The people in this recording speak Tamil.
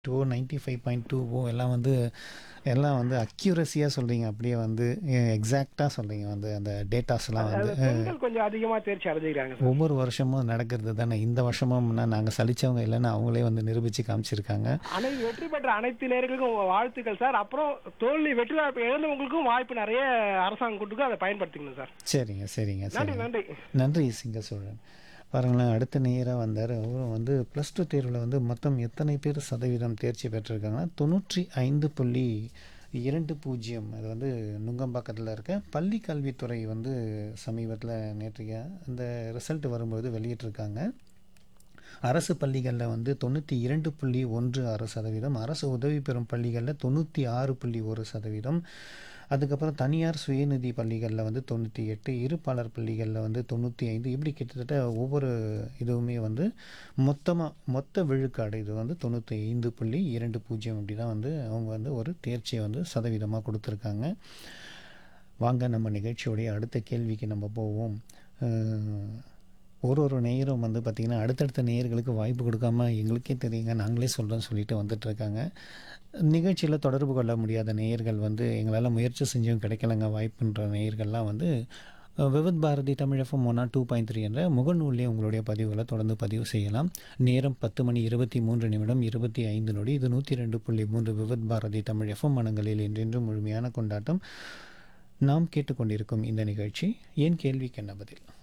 two ninety five point two O எல்லாம் வந்து எல்லாம் வந்து அக்யூரஸியாக சொல்கிறீங்க அப்படியே வந்து எக்ஸாக்டாக சொல்கிறீங்க வந்து அந்த டேட்டாஸ்லாம் வந்து அது பெண்கள் கொஞ்சம் அதிகமா தேர்ச்சி அடைஞ்சிருக்காங்க சார் ஒவ்வொரு வருஷமும் நடக்கிறது தானே இந்த வருஷமும்னா நாங்கள் சலிச்சவங்க இல்லைன்னு அவங்களே வந்து நிரூபித்து காமிச்சிருக்காங்க அனைத்து வெற்றி பெற்ற அனைத்து நேர்களுக்கும் வாழ்த்துக்கள் சார் அப்புறம் தோல்வி வெற்றி வாய்ப்பு இழந்தவங்களுக்கும் வாய்ப்பு நிறைய அரசாங்கம் கொடுத்து அதை பயன்படுத்திக்கணும் சார் சரிங்க சரிங்க நன்றி சரி நன்றி நன்றி சிங்க சோழன் பாருங்களேன் அடுத்த நேராக வந்தார் அவரும் வந்து ப்ளஸ் டூ தேர்வில் வந்து மொத்தம் எத்தனை பேர் சதவீதம் தேர்ச்சி பெற்றிருக்காங்கன்னா தொண்ணூற்றி ஐந்து புள்ளி இரண்டு பூஜ்ஜியம் அது வந்து நுங்கம்பாக்கத்தில் இருக்க பள்ளி கல்வித்துறை வந்து சமீபத்தில் நேற்றைய அந்த ரிசல்ட் வரும்போது வெளியிட்டிருக்காங்க அரசு பள்ளிகளில் வந்து தொண்ணூற்றி இரண்டு புள்ளி ஒன்று ஆறு சதவீதம் அரசு உதவி பெறும் பள்ளிகளில் தொண்ணூற்றி ஆறு புள்ளி ஒரு சதவீதம் அதுக்கப்புறம் தனியார் சுயநிதி பள்ளிகளில் வந்து தொண்ணூற்றி எட்டு இருப்பாளர் பள்ளிகளில் வந்து தொண்ணூற்றி ஐந்து இப்படி கிட்டத்தட்ட ஒவ்வொரு இதுவுமே வந்து மொத்தமாக மொத்த விழுக்காடு இது வந்து தொண்ணூற்றி ஐந்து புள்ளி இரண்டு பூஜ்ஜியம் அப்படி தான் வந்து அவங்க வந்து ஒரு தேர்ச்சியை வந்து சதவீதமாக கொடுத்துருக்காங்க வாங்க நம்ம நிகழ்ச்சியோடைய அடுத்த கேள்விக்கு நம்ம போவோம் அஹ், ஒரு ஒரு நேயரும் வந்து பார்த்திங்கன்னா அடுத்தடுத்த நேயர்களுக்கு வாய்ப்பு கொடுக்காம எங்களுக்கே தெரியுங்க நாங்களே சொல்கிறோம் சொல்லிட்டு வந்துட்டுருக்காங்க நிகழ்ச்சியில் தொடர்பு கொள்ள முடியாத நேயர்கள் வந்து எங்களால் முயற்சி செஞ்சும் கிடைக்கலங்க வாய்ப்புன்ற நேயர்கள்லாம் வந்து அஹ், Vividh Bharati Tamil FM one two point three என்ற முகநூல்லே உங்களுடைய பதிவுகளை தொடர்ந்து பதிவு செய்யலாம் நேரம் பத்து மணி இருபத்தி மூன்று நிமிடம் இருபத்தி ஐந்து நொடி இது நூற்றி ரெண்டு புள்ளி மூன்று விவித் பாரதி தமிழ் எஃப்எம் மனங்களில் என்றென்றும் முழுமையான கொண்டாட்டம் நாம் கேட்டுக்கொண்டிருக்கும் இந்த நிகழ்ச்சி என் கேள்விக்கு என்ன பதில்